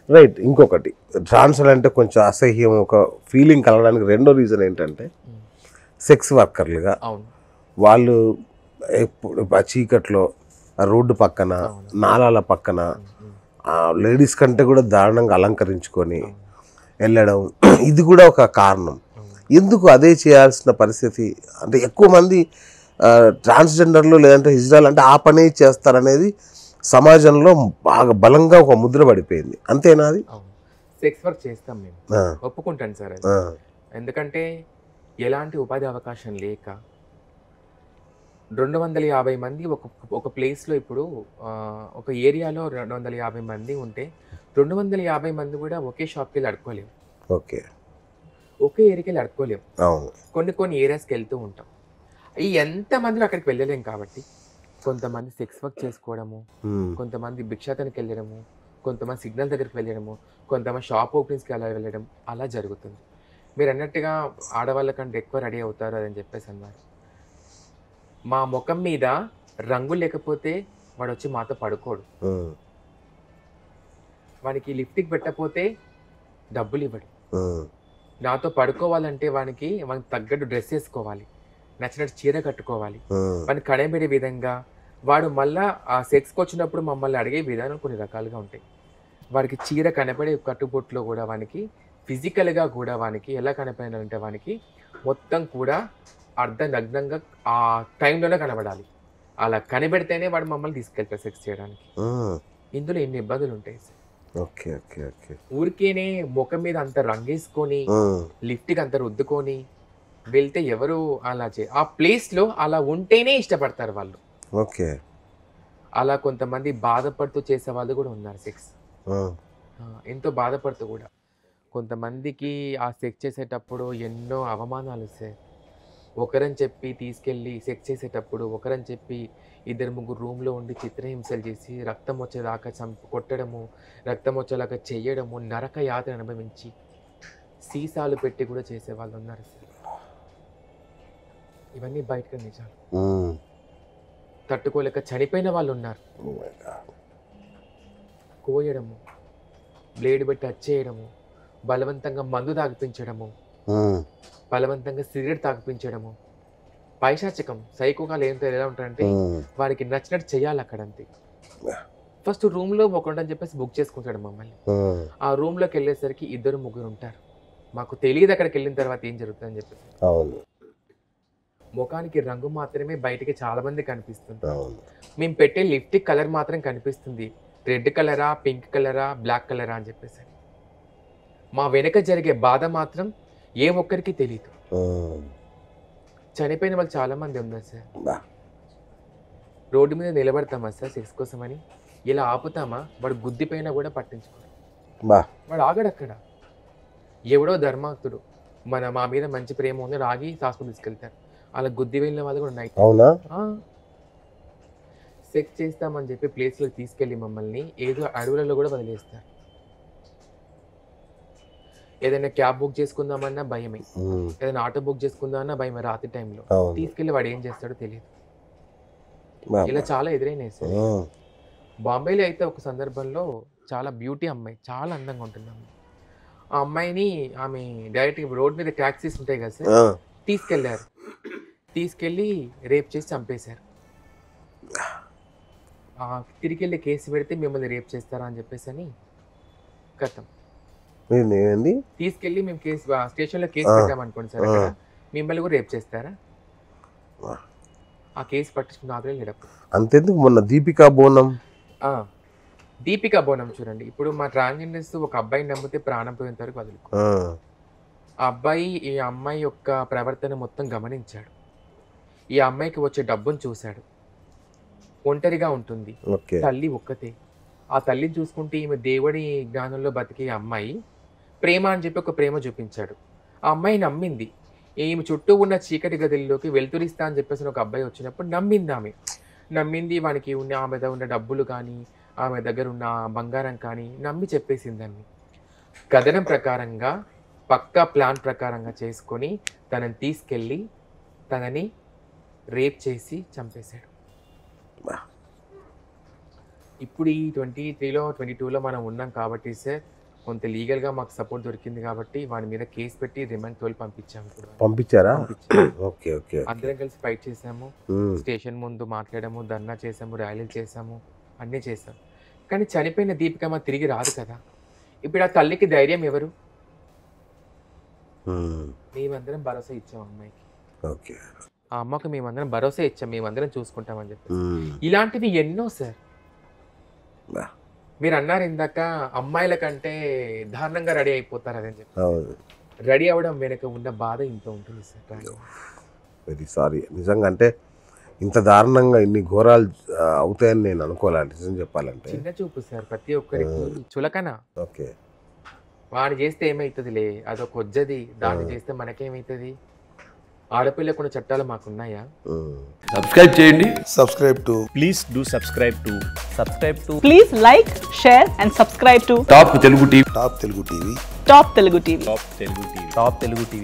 Right ఇంకొకటి transfer అంటే కొంచెం అసహ్యం ఒక ఫీలింగ్ కలగడానికి రెండో రీజన్ ఏంటంటే సెక్స్ వర్కర్లుగా అవును వాళ్ళు ఎప్పుడు ఆ చీకట్లో ఆ రోడ్డు పక్కన నాలాల పక్కన ఆ లేడీస్ కంటే కూడా దారుణంగా అలంకరించుకొని వెళ్ళడం ఇది కూడా ఒక కారణం ఎందుకు అదే చేయాల్సిన పరిస్థితి అంటే ఎక్కువ మంది ట్రాన్స్జెండర్లు లేదంటే హిజ్రాలు అంటే ఆ పనే చేస్తారనేది సమాజంలో బాగా బలంగా ఒక ముద్ర పడిపోయింది అంతేనా అది అవును సెక్స్ వర్క్ చేస్తాం మేము ఆ, ఒప్పుకుంటాను సార్ అది ఆ, ఎందుకంటే ఎలాంటి ఉపాధి అవకాశం లేక రెండు వందల యాభై మంది ఒక ఒక ప్లేస్లో ఇప్పుడు ఆ, ఒక ఏరియాలో రెండు వందల యాభై మంది ఉంటే రెండు వందల యాభై మంది కూడా ఒకే షాప్కి వెళ్ళి అడుక్కోలేము ఓకే ఒకే ఏరియాకి వెళ్ళి అడుక్కోలేము అవును కొన్ని కొన్ని ఏరియాస్కి వెళ్తూ ఉంటాం ఈ ఎంతమంది అక్కడికి వెళ్ళలేం కాబట్టి కొంతమంది సెక్స్ వర్క్ చేసుకోవడము ఉమ్, కొంతమంది భిక్షాతనికి వెళ్ళడము కొంతమంది సిగ్నల్ దగ్గరికి వెళ్ళడము కొంతమంది షాప్ ఓపెనింగ్స్కి అలా వెళ్ళడం అలా జరుగుతుంది మీరు అన్నట్టుగా ఆడవాళ్ళ కంటే ఎక్కువ రెడీ అవుతారు అని చెప్పేసి అన్నారు మా ముఖం మీద రంగు లేకపోతే వాడు వచ్చి మాతో పడుకోడు ఉమ్, వానికి లిఫ్ట్కి పెట్టకపోతే డబ్బులు ఇవ్వడు ఉమ్, నాతో పడుకోవాలంటే వానికి వానికి తగ్గట్టు డ్రెస్ వేసుకోవాలి నచ్చినట్టు చీర కట్టుకోవాలి ఉమ్, వాడిని కడబెడే విధంగా వాడు మళ్ళా ఆ సెక్స్కి వచ్చినప్పుడు మమ్మల్ని అడిగే విధానం కొన్ని రకాలుగా ఉంటాయి వాడికి చీర కనపడే కట్టుబొట్లో కూడా వానికి ఫిజికల్గా కూడా వానికి ఎలా కనపడాలంటే వానికి మొత్తం కూడా అర్ధ నగ్నంగా ఆ టైంలోనే కనబడాలి అలా కనిపెడితేనే వాడు మమ్మల్ని తీసుకెళ్తారు సెక్స్ చేయడానికి ఉమ్. ఇందులో ఎన్ని ఇబ్బందులు ఉంటాయి సార్ ఓకే ఓకే ఓకే ఊరికేనే ముఖం మీద అంత రంగేసుకొని ఉమ్, లిఫ్ట్కి అంత రుద్దుకొని వెళ్తే ఎవరు అలా చే ఆ ప్లేస్లో అలా ఉంటేనే ఇష్టపడతారు వాళ్ళు ఓకే అలా కొంతమంది బాధపడుతూ చేసే వాళ్ళు కూడా ఉన్నారు సెక్స్ ఉమ్, ఎంతో బాధపడుతూ కూడా కొంతమందికి ఆ సెక్స్ చేసేటప్పుడు ఎన్నో అవమానాలు సార్ ఒకరని చెప్పి తీసుకెళ్ళి సెక్స్ చేసేటప్పుడు ఒకరని చెప్పి ఇద్దరు ముగ్గురు రూమ్లో ఉండి చిత్రహింసలు చేసి రక్తం వచ్చేదాకా చంపి కొట్టడము రక్తం వచ్చేలాగా చెయ్యడము నరక యాతన అనుభవించి సీసాలు పెట్టి కూడా చేసే వాళ్ళు ఉన్నారు సార్ ఇవన్నీ బయటకు నిజాలు ఉమ్. తట్టుకోలేక చనిపోయిన వాళ్ళు ఉన్నారు Oh my God. కోయడము బ్లేడ్ పెట్టి అచ్చేయడము బలవంతంగా మందు తాగిపించడము ఉమ్, బలవంతంగా సిగరెట్ తాగిపించడము పైశాచికం సైకోగాలు ఏంటో ఎలా ఉంటారంటే ఉమ్, వారికి నచ్చినట్టు చేయాలి అక్కడ అంతే ఫస్ట్ రూమ్లో ఒకటి చెప్పేసి బుక్ చేసుకుంటాడు మమ్మల్ని ఉమ్. ఆ రూమ్లోకి వెళ్ళేసరికి ఇద్దరు ముగ్గురు ఉంటారు మాకు తెలియదు అక్కడికి వెళ్ళిన తర్వాత ఏం జరుగుతుందని చెప్పేసి అవును ముఖానికి రంగు మాత్రమే బయటికి చాలా మంది కనిపిస్తుంది అవును మేము పెట్టే లిప్టిక్ కలర్ మాత్రం కనిపిస్తుంది రెడ్ కలరా పింక్ కలరా బ్లాక్ కలరా అని చెప్పేసి మా వెనక జరిగే బాధ మాత్రం ఏ ఒక్కరికి తెలియదు ఉమ్, చనిపోయిన వాళ్ళు చాలా మంది ఉన్నారు సార్ బా. రోడ్డు మీద నిలబడతామా సార్ సెక్స్ కోసమని ఇలా ఆపుతామా వాడు గుద్దిపోయినా కూడా పట్టించుకోడు బా వాడు ఆగడు అక్కడ ఎవడో ధర్మాక్తుడు మన మా మీద మంచి ప్రేమ ఉంది ఆగి హాస్పిటల్ తీసుకెళ్తారు అలా గుద్ది వెళ్ళిన వాళ్ళు కూడా ఉన్నాయి అవునా సెక్స్ చేస్తామని చెప్పి ప్లేస్లోకి తీసుకెళ్ళి మమ్మల్ని ఏదో అడవులలో కూడా వదిలేస్తారు ఏదైనా క్యాబ్ బుక్ చేసుకుందామన్నా భయమే ఉమ్, ఏదైనా ఆటో బుక్ చేసుకుందామన్నా భయమే రాత్రి టైంలో అవును తీసుకెళ్ళి వాడు ఏం చేస్తాడో తెలియదు బా, ఇలా చాలా ఎదురైనాయి సార్ ఉమ్, బాంబేలో అయితే ఒక సందర్భంలో చాలా బ్యూటీ అమ్మాయి చాలా అందంగా ఉంటుంది అమ్మాయి ఆ అమ్మాయిని ఆమె డైరెక్ట్ రోడ్ మీద ట్యాక్సీస్ ఉంటాయి కదా సార్ ఆ, తీసుకెళ్లారు తీసుకెళ్ళి రేప్ చేసి చంపేశారు ఆ, తిరిగి వెళ్ళి కేసు పెడితే మిమ్మల్ని రేప్ చేస్తారా అని చెప్పేసి అని కథం ఏంది ఏంది తీసుకెళ్ళి మేము కేసు ఆ, స్టేషన్లో కేసు ఆ. పెట్టామనుకోండి సార్ అక్కడ ఆ. మిమ్మల్ని కూడా రేప్ చేస్తారా ఆ. ఆ కేసు పట్టించుకున్న ఆదరే లేడప్పుడు అంతెందుకు మొన్న దీపికా బోనం ఆ, దీపికా బోనం చూడండి ఇప్పుడు మా ట్రాన్స్జెండర్స్ ఒక అబ్బాయిని నమ్మితే ప్రాణం పోయేంత వరకు వదులుకో ఆ, ఆ అబ్బాయి ఈ అమ్మాయి యొక్క ప్రవర్తన మొత్తం గమనించాడు ఈ అమ్మాయికి వచ్చే డబ్బును చూశాడు ఒంటరిగా ఉంటుంది ఓకే తల్లి ఒక్కతే ఆ తల్లిని చూసుకుంటే ఈమె దేవుడి జ్ఞానంలో బతికే అమ్మాయి ప్రేమ అని చెప్పి ఒక ప్రేమ చూపించాడు ఆ అమ్మాయి నమ్మింది ఈమె చుట్టూ ఉన్న చీకటి గదుల్లోకి వెలుతురిస్తా అని చెప్పేసి ఒక అబ్బాయి వచ్చినప్పుడు నమ్మింది ఆమె నమ్మింది వానికి ఉన్న ఆమె దగ్గర ఉన్న డబ్బులు కానీ ఆమె దగ్గర ఉన్న బంగారం కానీ నమ్మి చెప్పేసింది దాన్ని కథనం ప్రకారంగా పక్కా ప్లాన్ ప్రకారంగా చేసుకొని తనని తీసుకెళ్ళి తనని రేప్ చేసి చంపేశాడు ఇప్పుడు ఈ ట్వంటీ త్రీలో ట్వంటీ టూలో మనం ఉన్నాం కాబట్టి సార్ కొంత లీగల్గా మాకు సపోర్ట్ దొరికింది కాబట్టి వాడి మీద కేసు పెట్టి రిమాండ్ తోలి పంపించాము కూడా పంపించారా పంపించాము. ఓకే ఓకే అందరం కలిసి ఫైట్ చేసాము ఉమ్, స్టేషన్ ముందు మాట్లాడాము ధర్నా చేసాము ర్యాలీలు చేసాము అన్నీ చేసాం కానీ చనిపోయిన దీపికమ్మ తిరిగి రాదు కదా ఇప్పుడు ఆ తల్లికి ధైర్యం ఎవరు ఉమ్, మేమందరం భరోసా ఇచ్చాం అమ్మాయికి ఓకే ఆ అమ్మకు మేమందరం భరోసా ఇచ్చాం మేమందరం చూసుకుంటామని చెప్పి ఉమ్, ఇలాంటివి ఎన్నో సార్ బా. మీరు అన్నారు ఇందాక అమ్మాయిల కంటే దారుణంగా రెడీ అయిపోతారు అదని చెప్పి అవును రెడీ అవ్వడం వెనక ఉన్న బాధ ఇంత ఉంటుంది సార్ వెరీ సారీ నిజంగా అంటే ఇంత దారుణంగా ఇన్ని ఘోరాలు ఆ, అవుతాయని నేను అనుకోలే నిజం చెప్పాలంటే చిన్న చూపు సార్ ప్రతి ఒక్కరికి చులకన ఓకే వాడు చేస్తే ఏమవుతుందిలే అదొక వజ్జది దాన్ని చేస్తే మనకేమవుతుంది ఆడపిల్లకున్న చట్టాలు మాకున్నాయా ఉమ్. సబ్స్క్రైబ్ చేయండి subscribe to please do subscribe to subscribe to Please like, share, and subscribe to Top Telugu TV Top Telugu TV. Top Telugu TV. top telugu tv top telugu tv